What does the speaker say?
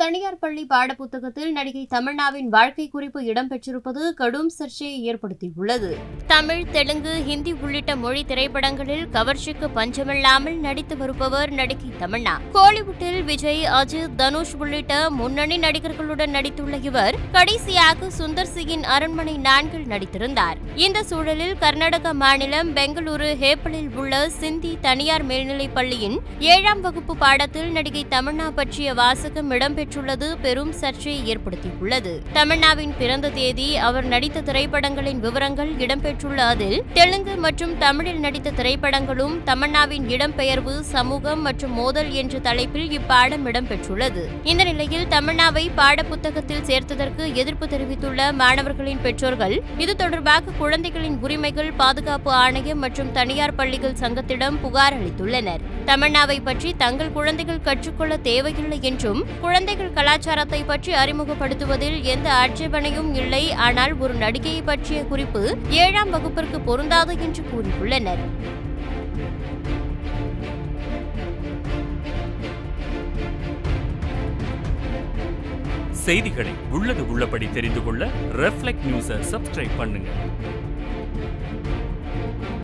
தனியார் பள்ளி பாடப்புத்தகத்தில் நடிகை தமன்னாவின் வாழ்க்கை குறிப்பு இடம்பெற்றிருப்பது கடும் சர்ச்சையை ஏற்படுத்தியுள்ளது தமிழ் தெலுங்கு ஹிந்தி உள்ளிட்ட மொழி திரைப்படங்களில் கவர்ச்சிக்கு பஞ்சமில்லாமல் நடித்து வருபவர் நடிகை தமன்னா கோலிவுட்டில் விஜய் அஜித் தனுஷ் உள்ளிட்ட முன்னணி நடிகர்களுடன் நடித்துள்ள இவர் கடைசியாக சுந்தர் சிங்கின் அரண்மனை நான்கில் நடித்திருந்தார் இந்த சூழலில் கர்நாடக மாநிலம் பெங்களூரு ஹேப்பலில் உள்ள சிந்தி தனியார் மேல்நிலைப் பள்ளியின் ஏழாம் வகுப்பு பாடத்தில் நடிகை தமன்னா பற்றிய வாசகம் இடம்பெற்றுள்ளது பெரும் சர்ச்சையை ஏற்படுத்தியுள்ளது தமன்னாவின் பிறந்த தேதி அவர் நடித்த திரைப்படங்களின் விவரங்கள் இடம்பெற்றுள்ள அதில் தெலுங்கு மற்றும் தமிழில் நடித்த திரைப்படங்களும் தமன்னாவின் இடம்பெயர்வு சமூகம் மற்றும் மோதல் என்ற தலைப்பில் இப்பாடம் இடம்பெற்றுள்ளது இந்த நிலையில் தமன்னாவை பாடப்புத்தகத்தில் சேர்த்ததற்கு எதிர்ப்பு தெரிவித்துள்ள மாணவர்களின் பெற்றோர்கள் இது தொடர்பாக குழந்தைகளின் உரிமைகள் பாதுகாப்பு ஆணையம் மற்றும் தனியார் பள்ளிகள் சங்கத்திடம் புகார் அளித்துள்ளனர் தமன்னாவை பற்றி தங்கள் குழந்தைகள் கற்றுக்கொள்ள தேவையில்லை என்றும் குழந்தைகள் கலாச்சாரத்தை பற்றி அறிமுகப்படுத்துவதில் எந்த ஆட்சேபனையும் இல்லை ஆனால் ஒரு நடிகையை பற்றிய குறிப்பு ஏழாம் வகுப்பிற்கு பொருந்தாது என்று கூறியுள்ளனர் செய்திகளை உள்ளது உள்ளபடி தெரிந்து கொள்ள ரெஃப்ளெக்ட் நியூஸை சப்ஸ்கிரைப் பண்ணுங்க